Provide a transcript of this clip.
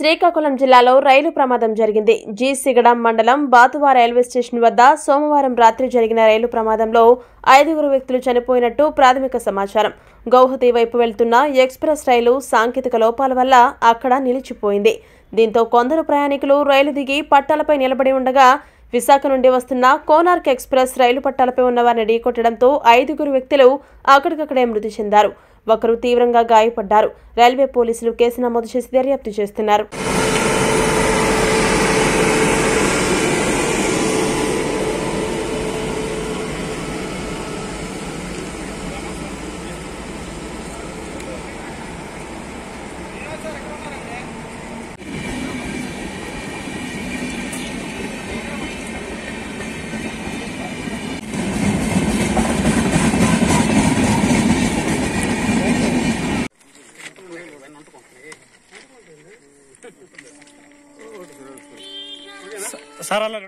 శ్రీకాకుళం జిల్లాలో రైలు ప్రమాదం జరిగింది జి సిగడం మండలం బాతువా రైల్వే స్టేషన్ వద్ద సోమవారం రాత్రి జరిగిన రైలు ప్రమాదంలో ఐదుగురు వ్యక్తులు చనిపోయినట్టు ప్రాథమిక సమాచారం గౌహతి వైపు వెళ్తున్న ఎక్స్ప్రెస్ రైలు సాంకేతిక లోపాల వల్ల అక్కడ నిలిచిపోయింది దీంతో కొందరు ప్రయాణికులు రైలు దిగి పట్టాలపై నిలబడి ఉండగా విశాఖ నుండి వస్తున్న కోనార్క్ ఎక్స్ప్రెస్ రైలు పట్టాలపై ఉన్న వారిని ఢీకొట్టడంతో ఐదుగురు వ్యక్తులు అక్కడికక్కడే మృతి చెందారు ఒకరు తీవ్రంగా గాయపడ్డారు రైల్వే పోలీసులు కేసు నమోదు చేసి దర్యాప్తు చేస్తున్నారు సార్ అలా